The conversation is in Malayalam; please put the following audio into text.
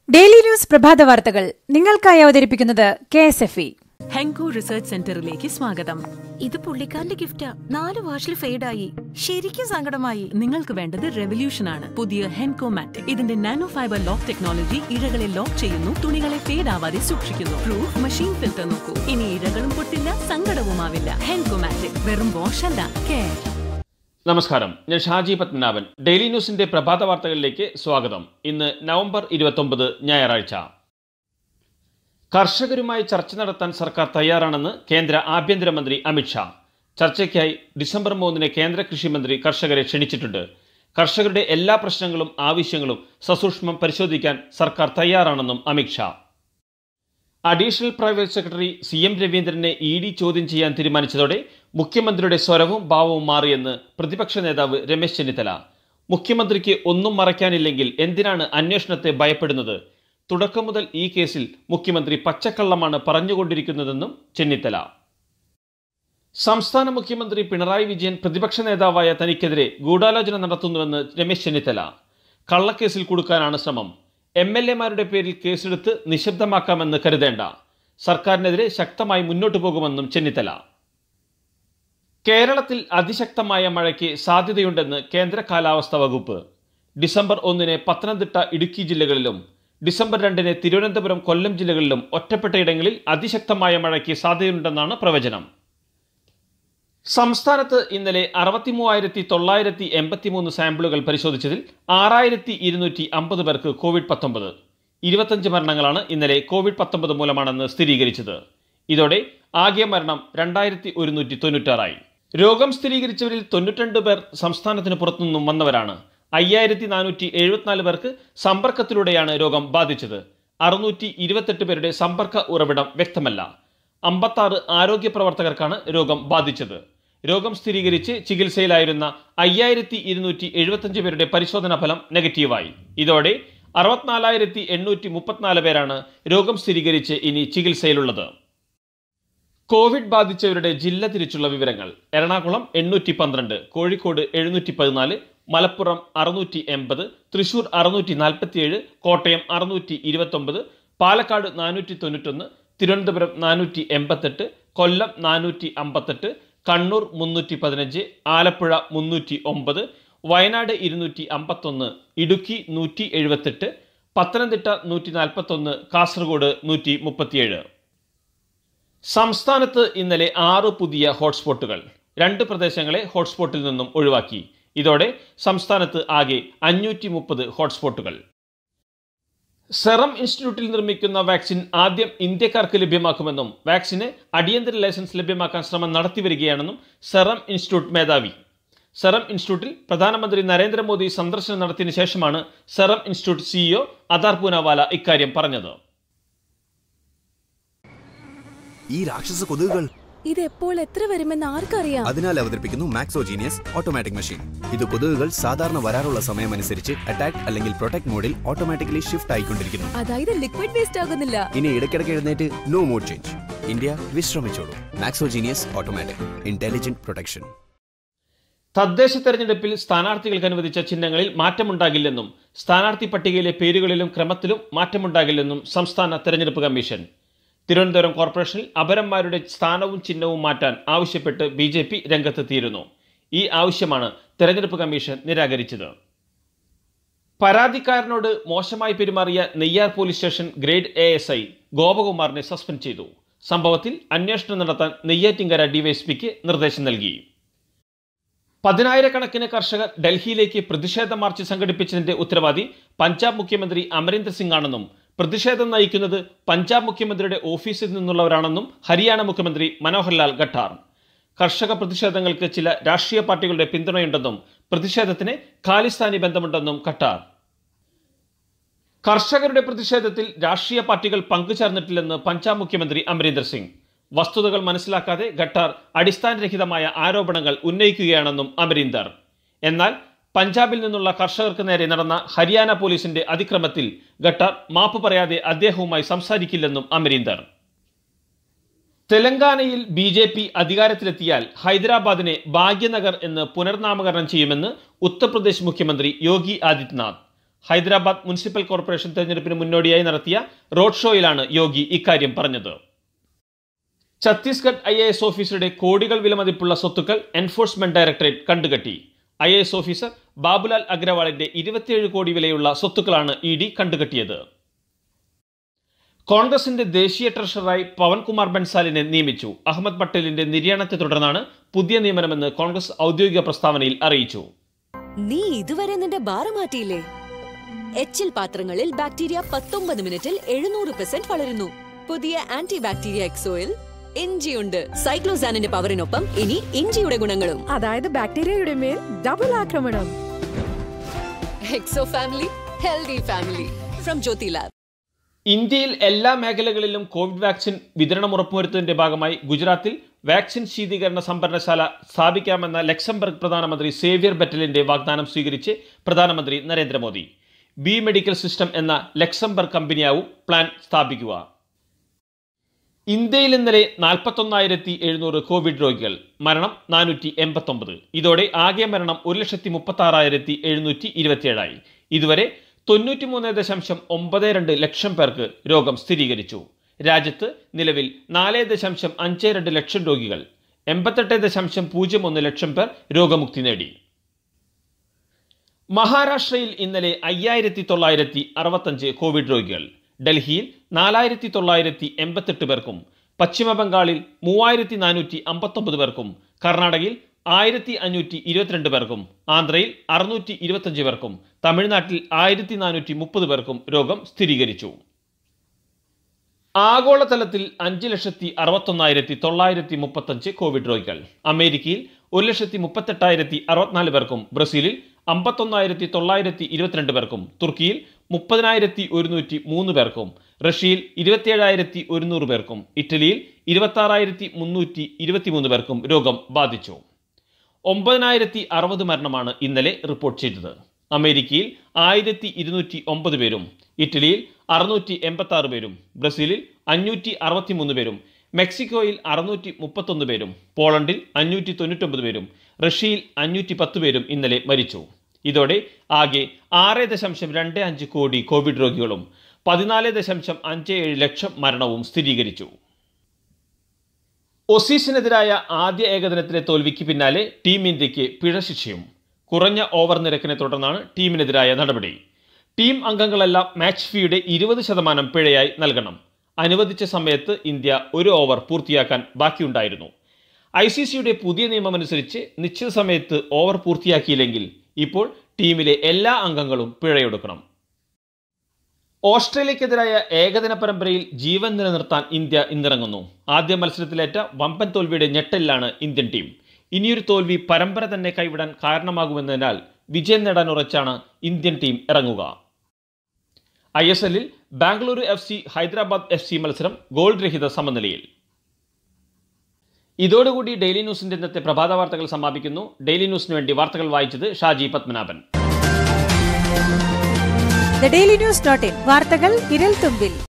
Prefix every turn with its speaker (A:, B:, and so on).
A: ഡെയിലി ന്യൂസ് പ്രഭാത വാർത്തകൾ നിങ്ങൾക്കായി അവതരിപ്പിക്കുന്നത് K S F E
B: Henko research സെന്ററിലേക്ക് സ്വാഗതം
C: ഇത് പുള്ളിക്കാരന്റെ ഗിഫ്റ്റാ നാല് വാഷിൽ ഫെയ്ഡായി ശരിക്കും സങ്കടമായി
B: നിങ്ങൾക്ക് വേണ്ടത് റെവല്യൂഷൻ ആണ് പുതിയ ഹെൻകോ മാറ്റിക് ഇതിന്റെ നാനോ ഫൈബർ ലോക്ക് ടെക്നോളജി ഇഴകളെ ലോക്ക് ചെയ്യുന്നു തുണികളെ ഫേഡ് ആവാതെ സൂക്ഷിക്കുന്നു പ്രൂഫ് മെഷീൻ ഫിൽറ്റർ നോക്കൂ ഇനി ഇഴകളും പൊട്ടില്ല സങ്കടവുമാവില്ല ഹെൻകോ മാറ്റിക് വെറും വാഷ് അല്ല കെയർ
D: നമസ്കാരം ഞാൻ ഷാജി പത്മനാഭൻ ഡെയിലി ന്യൂസിന്റെ പ്രഭാത വാർത്തകളിലേക്ക് സ്വാഗതം ഇന്ന് നവംബർ ഇരുപത്തൊമ്പത് ഞായറാഴ്ച കർഷകരുമായി ചർച്ച നടത്താൻ സർക്കാർ തയ്യാറാണെന്ന് കേന്ദ്ര ആഭ്യന്തരമന്ത്രി അമിത്ഷാ ചർച്ചയ്ക്കായി ഡിസംബർ മൂന്നിന് കേന്ദ്ര കൃഷിമന്ത്രി കർഷകരെ ക്ഷണിച്ചിട്ടുണ്ട് കർഷകരുടെ എല്ലാ പ്രശ്നങ്ങളും ആവശ്യങ്ങളും സസൂക്ഷ്മം പരിശോധിക്കാൻ സർക്കാർ തയ്യാറാണെന്നും Amit Shah additional private secretary C M രവീന്ദ്രനെ ഇ ഡി ചോദ്യം ചെയ്യാൻ തീരുമാനിച്ചതോടെ മുഖ്യമന്ത്രിയുടെ സ്വരവും ഭാവവും മാറിയെന്ന് പ്രതിപക്ഷ നേതാവ് രമേശ് ചെന്നിത്തല മുഖ്യമന്ത്രിക്ക് ഒന്നും മറയ്ക്കാനില്ലെങ്കിൽ എന്തിനാണ് അന്വേഷണത്തെ ഭയപ്പെടുന്നത് തുടക്കം മുതൽ ഈ കേസിൽ മുഖ്യമന്ത്രി പച്ചക്കള്ളമാണ് പറഞ്ഞുകൊണ്ടിരിക്കുന്നതെന്നും ചെന്നിത്തല സംസ്ഥാന മുഖ്യമന്ത്രി പിണറായി വിജയൻ പ്രതിപക്ഷ നേതാവായ തനിക്കെതിരെ ഗൂഢാലോചന നടത്തുന്നുവെന്ന് രമേശ് ചെന്നിത്തല കള്ളക്കേസിൽ കൊടുക്കാനാണ് ശ്രമം എം എൽ എമാരുടെ പേരിൽ കേസെടുത്ത് നിശബ്ദമാക്കാമെന്ന് കരുതേണ്ട സർക്കാരിനെതിരെ ശക്തമായി മുന്നോട്ടു പോകുമെന്നും ചെന്നിത്തല കേരളത്തിൽ അതിശക്തമായ മഴയ്ക്ക് സാധ്യതയുണ്ടെന്ന് കേന്ദ്ര കാലാവസ്ഥാ വകുപ്പ് ഡിസംബർ ഒന്നിന് പത്തനംതിട്ട ഇടുക്കി ജില്ലകളിലും ഡിസംബർ രണ്ടിന് തിരുവനന്തപുരം കൊല്ലം ജില്ലകളിലും ഒറ്റപ്പെട്ട ഇടങ്ങളിൽ അതിശക്തമായ മഴയ്ക്ക് സാധ്യതയുണ്ടെന്നാണ് പ്രവചനം സംസ്ഥാനത്ത് ഇന്നലെ അറുപത്തി മൂവായിരത്തി തൊള്ളായിരത്തി എൺപത്തി മൂന്ന് സാമ്പിളുകൾ പരിശോധിച്ചതിൽ ആറായിരത്തി ഇരുന്നൂറ്റി അമ്പത് പേർക്ക് കോവിഡ് പത്തൊമ്പത് ഇരുപത്തഞ്ച് മരണങ്ങളാണ് ഇന്നലെ കോവിഡ് പത്തൊമ്പത് മൂലമാണെന്ന് സ്ഥിരീകരിച്ചത് ഇതോടെ ആകെ മരണം രണ്ടായിരത്തി ഒരുന്നൂറ്റി തൊണ്ണൂറ്റാറായി രോഗം സ്ഥിരീകരിച്ചവരിൽ തൊണ്ണൂറ്റിരണ്ട് പേർ സംസ്ഥാനത്തിന് പുറത്തുനിന്നും വന്നവരാണ് അയ്യായിരത്തി നാനൂറ്റി എഴുപത്തിനാല് പേർക്ക് സമ്പർക്കത്തിലൂടെയാണ് രോഗം ബാധിച്ചത് അറുന്നൂറ്റി ഇരുപത്തെട്ട് പേരുടെ സമ്പർക്ക ഉറവിടം വ്യക്തമല്ല അമ്പത്താറ് ആരോഗ്യ പ്രവർത്തകർക്കാണ് രോഗം ബാധിച്ചത് രോഗം സ്ഥിരീകരിച്ച് ചികിത്സയിലായിരുന്ന അയ്യായിരത്തി ഇരുന്നൂറ്റി എഴുപത്തഞ്ച് പേരുടെ പരിശോധനാ ഫലം നെഗറ്റീവായി ഇതോടെ അറുപത്തിനാലായിരത്തി എണ്ണൂറ്റി മുപ്പത്തിനാല് പേരാണ് രോഗം സ്ഥിരീകരിച്ച് ഇനി ചികിത്സയിലുള്ളത് കോവിഡ് ബാധിച്ചവരുടെ ജില്ല തിരിച്ചുള്ള വിവരങ്ങൾ എറണാകുളം എണ്ണൂറ്റി പന്ത്രണ്ട് കോഴിക്കോട് എഴുന്നൂറ്റി പതിനാല് മലപ്പുറം അറുന്നൂറ്റി എൺപത് തൃശൂർ അറുന്നൂറ്റി നാൽപ്പത്തിയേഴ് കോട്ടയം അറുന്നൂറ്റി ഇരുപത്തൊമ്പത് പാലക്കാട് നാനൂറ്റി തൊണ്ണൂറ്റൊന്ന് തിരുവനന്തപുരം നാനൂറ്റി എൺപത്തെട്ട് കൊല്ലം നാനൂറ്റി അമ്പത്തെട്ട് കണ്ണൂർ മുന്നൂറ്റി പതിനഞ്ച് ആലപ്പുഴ മുന്നൂറ്റി ഒമ്പത് വയനാട് ഇരുന്നൂറ്റി അമ്പത്തൊന്ന് ഇടുക്കി നൂറ്റി എഴുപത്തെട്ട് പത്തനംതിട്ട നൂറ്റി നാൽപ്പത്തൊന്ന് കാസർഗോഡ് നൂറ്റി മുപ്പത്തിയേഴ് സംസ്ഥാനത്ത് ഇന്നലെ ആറ് പുതിയ ഹോട്ട്സ്പോട്ടുകൾ രണ്ട് പ്രദേശങ്ങളെ ഹോട്ട്സ്പോട്ടിൽ നിന്നും ഒഴിവാക്കി ഇതോടെ സംസ്ഥാനത്ത് ആകെ അഞ്ഞൂറ്റി മുപ്പത് ഹോട്ട്സ്പോട്ടുകൾ സെറം ഇൻസ്റ്റിറ്റ്യൂട്ടിൽ നിർമ്മിക്കുന്ന വാക്സിൻ ആദ്യം ഇന്ത്യക്കാർക്ക് ലഭ്യമാക്കുമെന്നും വാക്സിന് അടിയന്തര ലൈസൻസ് ലഭ്യമാക്കാൻ ശ്രമം നടത്തിവരികയാണെന്നും സെറം ഇൻസ്റ്റിറ്റ്യൂട്ട് മേധാവി സെറം ഇൻസ്റ്റിറ്റ്യൂട്ടിൽ പ്രധാനമന്ത്രി നരേന്ദ്രമോദി സന്ദർശനം നടത്തിയതിനു ശേഷമാണ് serum institute CEO Adar Poonawalla ഇക്കാര്യം പറഞ്ഞത്
E: ഈ രാക്ഷസ കൊതുകുകൾ
C: ഇത് എപ്പോൾ എത്ര വരുമെന്ന് ആർക്കറിയാം
E: അതിനാൽ അവതരിപ്പിക്കുന്നു മാക്സോജീനിയസ് ഓട്ടോമാറ്റിക് മെഷീൻ ഇത് കൊതുകുകൾ സാധാരണ വരാറുള്ള സമയമനുസരിച്ച് അറ്റാക്ക് അല്ലെങ്കിൽ പ്രൊട്ടക്ട് മോഡിൽ ഓട്ടോമാറ്റിക്കലി ഷിഫ്റ്റ് ആയിക്കൊണ്ടിരിക്കുന്നു
C: അതായത് ലിക്വിഡ് വേസ്റ്റ് ആകുന്നില്ല
E: ഇനി ഇടയ്ക്കിടയ്ക്ക് എഴുന്നേറ്റ് നോ മോഡ് ചേഞ്ച് ഇന്ത്യ വിശ്രമിച്ചോളൂ മാക്സോജീനിയസ് ഓട്ടോമാറ്റിക് ഇന്റലിജന്റ് പ്രൊട്ടക്ഷൻ
D: തദ്ദേശ തെരഞ്ഞെടുപ്പിൽ സ്ഥാനാർത്ഥികൾക്ക് അനുവദിച്ച ചിഹ്നങ്ങളിൽ മാറ്റമുണ്ടാകില്ലെന്നും സ്ഥാനാർത്ഥി പട്ടികയിലെ പേരുകളിലും ക്രമത്തിലും മാറ്റമുണ്ടാകില്ലെന്നും സംസ്ഥാന തെരഞ്ഞെടുപ്പ് കമ്മീഷൻ തിരുവനന്തപുരം കോർപ്പറേഷനിൽ അപരന്മാരുടെ സ്ഥാനവും ചിഹ്നവും മാറ്റാൻ ആവശ്യപ്പെട്ട് ബി ജെ പി രംഗത്തെത്തിയിരുന്നു ഈ ആവശ്യമാണ് തെരഞ്ഞെടുപ്പ് കമ്മീഷൻ നിരാകരിച്ചത് പരാതിക്കാരനോട് മോശമായി പെരുമാറിയ Neyyar police station grade A S I ഗോപകുമാറിനെ സസ്പെൻഡ് ചെയ്തു സംഭവത്തിൽ അന്വേഷണം നടത്താൻ നെയ്യാറ്റിങ്കര ഡിവൈഎസ്പിക്ക് നിർദ്ദേശം നൽകി പതിനായിരക്കണക്കിന് കർഷകർ ഡൽഹിയിലേക്ക് പ്രതിഷേധ മാർച്ച് സംഘടിപ്പിച്ചതിന്റെ ഉത്തരവാദി പഞ്ചാബ് മുഖ്യമന്ത്രി അമരീന്ദർ സിംഗ് ആണെന്നും പ്രതിഷേധം നയിക്കുന്നത് പഞ്ചാബ് മുഖ്യമന്ത്രിയുടെ ഓഫീസിൽ നിന്നുള്ളവരാണെന്നും ഹരിയാന മുഖ്യമന്ത്രി മനോഹർലാൽ ഖട്ടാർ കർഷക പ്രതിഷേധങ്ങൾക്ക് ചില രാഷ്ട്രീയ പാർട്ടികളുടെ പിന്തുണയുണ്ടെന്നും പ്രതിഷേധത്തിന് ഖാലിസ്ഥാനി ബന്ധമുണ്ടെന്നും ഖട്ടാർ കർഷകരുടെ പ്രതിഷേധത്തിൽ രാഷ്ട്രീയ പാർട്ടികൾ പങ്കുചേർന്നിട്ടില്ലെന്ന് പഞ്ചാബ് മുഖ്യമന്ത്രി അമരീന്ദർ സിംഗ് വസ്തുതകൾ മനസ്സിലാക്കാതെ ഖട്ടാർ അടിസ്ഥാനരഹിതമായ ആരോപണങ്ങൾ ഉന്നയിക്കുകയാണെന്നും അമരീന്ദർ എന്നാൽ പഞ്ചാബിൽ നിന്നുള്ള കർഷകർക്ക് നേരെ നടന്ന ഹരിയാന പോലീസിന്റെ അതിക്രമത്തിൽ ഖട്ടാർ മാപ്പ് പറയാതെ അദ്ദേഹവുമായി സംസാരിക്കില്ലെന്നും അമരീന്ദർ തെലങ്കാനയിൽ ബി ജെ പി അധികാരത്തിലെത്തിയാൽ ഹൈദരാബാദിനെ ഭാഗ്യനഗർ എന്ന് പുനർനാമകരണം ചെയ്യുമെന്ന് ഉത്തർപ്രദേശ് മുഖ്യമന്ത്രി യോഗി ആദിത്യനാഥ് ഹൈദരാബാദ് മുനിസിപ്പൽ കോർപ്പറേഷൻ തെരഞ്ഞെടുപ്പിന് മുന്നോടിയായി നടത്തിയ റോഡ് ഷോയിലാണ് യോഗി ഇക്കാര്യം പറഞ്ഞത് ഛത്തീസ്ഗഡ് ഐ എ എസ് ഓഫീസറുടെ കോടികൾ വിലമതിപ്പുള്ള സ്വത്തുക്കൾ എൻഫോഴ്സ്മെന്റ് ഡയറക്ടറേറ്റ് കണ്ടുകെട്ടി I A S officer Babulal അഗ്രവാളിന്റെ ഇരുപത്തിയേഴ് കോടി വിലയുള്ള സ്വത്തുക്കളാണ് ഇ ഡി കണ്ടുകെട്ടിയത് കോൺഗ്രസിന്റെ ദേശീയ ട്രഷററായി പവൻകുമാർ ബൻസാലിനെ നിയമിച്ചു അഹമ്മദ് പട്ടേലിന്റെ നിര്യാണത്തെ തുടർന്നാണ് പുതിയ നിയമനമെന്ന് കോൺഗ്രസ് ഔദ്യോഗിക പ്രസ്താവനയിൽ അറിയിച്ചു
F: നീ ഇതുവരെ നിന്റെ ബാറ് മാറ്റിയില്ലേ എച്ചിൽ പാത്രങ്ങളിൽ ബാക്ടീരിയ പത്തൊമ്പത് മിനിറ്റിൽ എഴുന്നൂറ് പെർസെന്റ് വളരുന്നു പുതിയ ആന്റി ബാക്ടീരിയ എക്സോയിൽ ഇഞ്ചിയുണ്ട് സൈക്ലോസാനിന്റെ പവറിനൊപ്പം ഇനി ഇഞ്ചിയുടെ ഗുണങ്ങളും
G: അതായത് ബാക്ടീരിയയുടെ മേൽ ഡബിൾ ആക്രമണം
F: Exo family healthy family from Jyothy lab
D: ഇന്ത്യയിൽ എല്ലാ മേഖലകളിലും കോവിഡ് വാക്സിൻ വിതരണം ഉറപ്പുവരുത്തുന്നതിന്റെ ഭാഗമായി ഗുജറാത്തിൽ വാക്സിൻ ശീതീകരണ സംഭരണശാല സ്ഥാപിക്കാമെന്ന ലക്സംബർഗ് പ്രധാനമന്ത്രി സേവ്യർ ബെറ്റലിന്റെ വാഗ്ദാനം സ്വീകരിച്ച് പ്രധാനമന്ത്രി നരേന്ദ്രമോദി ബി മെഡിക്കൽ സിസ്റ്റം എന്ന ലക്സംബർഗ് കമ്പനിയാവും പ്ലാൻ സ്ഥാപിക്കുക ഇന്ത്യയിൽ ഇന്നലെ നാൽപ്പത്തൊന്നായിരത്തി എഴുന്നൂറ് കോവിഡ് രോഗികൾ മരണം നാനൂറ്റി എൺപത്തൊമ്പത് ഇതോടെ ആകെ മരണം ഒരു ലക്ഷത്തി മുപ്പത്തി ആറായിരത്തി എഴുന്നൂറ്റി ഇരുപത്തിയേഴായി ഇതുവരെ തൊണ്ണൂറ്റിമൂന്ന് ദശാംശം ഒമ്പത് രണ്ട് ലക്ഷം പേർക്ക് രോഗം സ്ഥിരീകരിച്ചു രാജ്യത്ത് നിലവിൽ നാല് ദശാംശം അഞ്ച് രണ്ട് ലക്ഷം രോഗികൾ എൺപത്തെട്ട് ദശാംശം പൂജ്യം ഒന്ന് ലക്ഷം പേർ രോഗമുക്തി നേടി മഹാരാഷ്ട്രയിൽ ഇന്നലെ അയ്യായിരത്തി തൊള്ളായിരത്തി അറുപത്തഞ്ച് കോവിഡ് രോഗികൾ ഡൽഹിയിൽ നാലായിരത്തി തൊള്ളായിരത്തി എൺപത്തെട്ട് പേർക്കും പശ്ചിമ ബംഗാളിൽ മൂവായിരത്തി നാനൂറ്റി അമ്പത്തൊമ്പത് പേർക്കും കർണാടകയിൽ ആയിരത്തി അഞ്ഞൂറ്റി ഇരുപത്തിരണ്ട് പേർക്കും ആന്ധ്രയിൽ അറുന്നൂറ്റി ഇരുപത്തഞ്ച് പേർക്കും തമിഴ്നാട്ടിൽ ആയിരത്തി നാനൂറ്റി മുപ്പത് പേർക്കും രോഗം സ്ഥിരീകരിച്ചു ആഗോളതലത്തിൽ അഞ്ച് ലക്ഷത്തി അറുപത്തൊന്നായിരത്തി തൊള്ളായിരത്തി മുപ്പത്തഞ്ച് കോവിഡ് രോഗികൾ അമേരിക്കയിൽ ഒരു ലക്ഷത്തി മുപ്പത്തെട്ടായിരത്തി അറുപത്തിനാല് പേർക്കും ബ്രസീലിൽ അമ്പത്തൊന്നായിരത്തി തൊള്ളായിരത്തി ഇരുപത്തിരണ്ട് പേർക്കും തുർക്കിയിൽ മുപ്പതിനായിരത്തി ഒരുന്നൂറ്റി മൂന്ന് പേർക്കും റഷ്യയിൽ ഇരുപത്തിയേഴായിരത്തി ഒരുന്നൂറ് പേർക്കും ഇറ്റലിയിൽ ഇരുപത്താറായിരത്തി മുന്നൂറ്റി ഇരുപത്തിമൂന്ന് പേർക്കും രോഗം ബാധിച്ചു ഒമ്പതിനായിരത്തി അറുപത് മരണമാണ് ഇന്നലെ റിപ്പോർട്ട് ചെയ്തത് അമേരിക്കയിൽ ആയിരത്തി ഇരുന്നൂറ്റി ഒമ്പത് പേരും ഇറ്റലിയിൽ അറുന്നൂറ്റി എൺപത്തി ആറ് പേരും ബ്രസീലിൽ അഞ്ഞൂറ്റി അറുപത്തിമൂന്ന് പേരും മെക്സിക്കോയിൽ അറുന്നൂറ്റി മുപ്പത്തൊന്ന് പേരും പോളണ്ടിൽ അഞ്ഞൂറ്റി തൊണ്ണൂറ്റൊമ്പത് പേരും റഷ്യയിൽ അഞ്ഞൂറ്റി പത്ത് പേരും ഇന്നലെ മരിച്ചു ഇതോടെ ആകെ ആറ് ദശാംശം രണ്ട് അഞ്ച് കോടി കോവിഡ് രോഗികളും പതിനാല് ദശാംശം അഞ്ച് ഏഴ് ലക്ഷം മരണവും സ്ഥിരീകരിച്ചു ഒസീസിനെതിരായ ആദ്യ ഏകദിനത്തിലെ തോൽവിക്ക് പിന്നാലെ ടീം ഇന്ത്യക്ക് പിഴശിക്ഷയും കുറഞ്ഞ ഓവർ നിരക്കിനെ തുടർന്നാണ് ടീമിനെതിരായ നടപടി ടീം അംഗങ്ങളെല്ലാം മാച്ച് ഫീയുടെ ഇരുപത് ശതമാനം പിഴയായി നൽകണം അനുവദിച്ച സമയത്ത് ഇന്ത്യ ഒരു ഓവർ പൂർത്തിയാക്കാൻ ബാക്കിയുണ്ടായിരുന്നു ഐ സി സിയുടെ പുതിയ നിയമമനുസരിച്ച് നിശ്ചിത സമയത്ത് ഓവർ പൂർത്തിയാക്കിയില്ലെങ്കിൽ ഇപ്പോൾ ടീമിലെ എല്ലാ അംഗങ്ങളും പിഴയൊടുക്കണം ഓസ്ട്രേലിയക്കെതിരായ ഏകദിന പരമ്പരയിൽ ജീവൻ നിലനിർത്താൻ ഇന്ത്യ ഇന്നിറങ്ങുന്നു ആദ്യ മത്സരത്തിലേറ്റ വമ്പൻ തോൽവിയുടെ ഞെട്ടലിലാണ് ഇന്ത്യൻ ടീം ഇനിയൊരു തോൽവി പരമ്പര തന്നെ കൈവിടാൻ കാരണമാകുമെന്നതിനാൽ വിജയം നേടാൻ ഉറച്ചാണ് ഇന്ത്യൻ ടീം ഇറങ്ങുക ഐ എസ് എല്ലിൽ Bengaluru F C Hyderabad F C മത്സരം ഗോൾ രഹിത സമനിലയിൽ ഇതോടുകൂടി ഡെയിലി ന്യൂസിന്റെ ഇന്നത്തെ പ്രഭാത വാർത്തകൾ സമാപിക്കുന്നു ഡെയിലി ന്യൂസിന് വേണ്ടി വാർത്തകൾ വായിച്ചത് Shaji Padmanabhan
A: the daily news dot in വാർത്തകൾ വിരൽ തുമ്പിൽ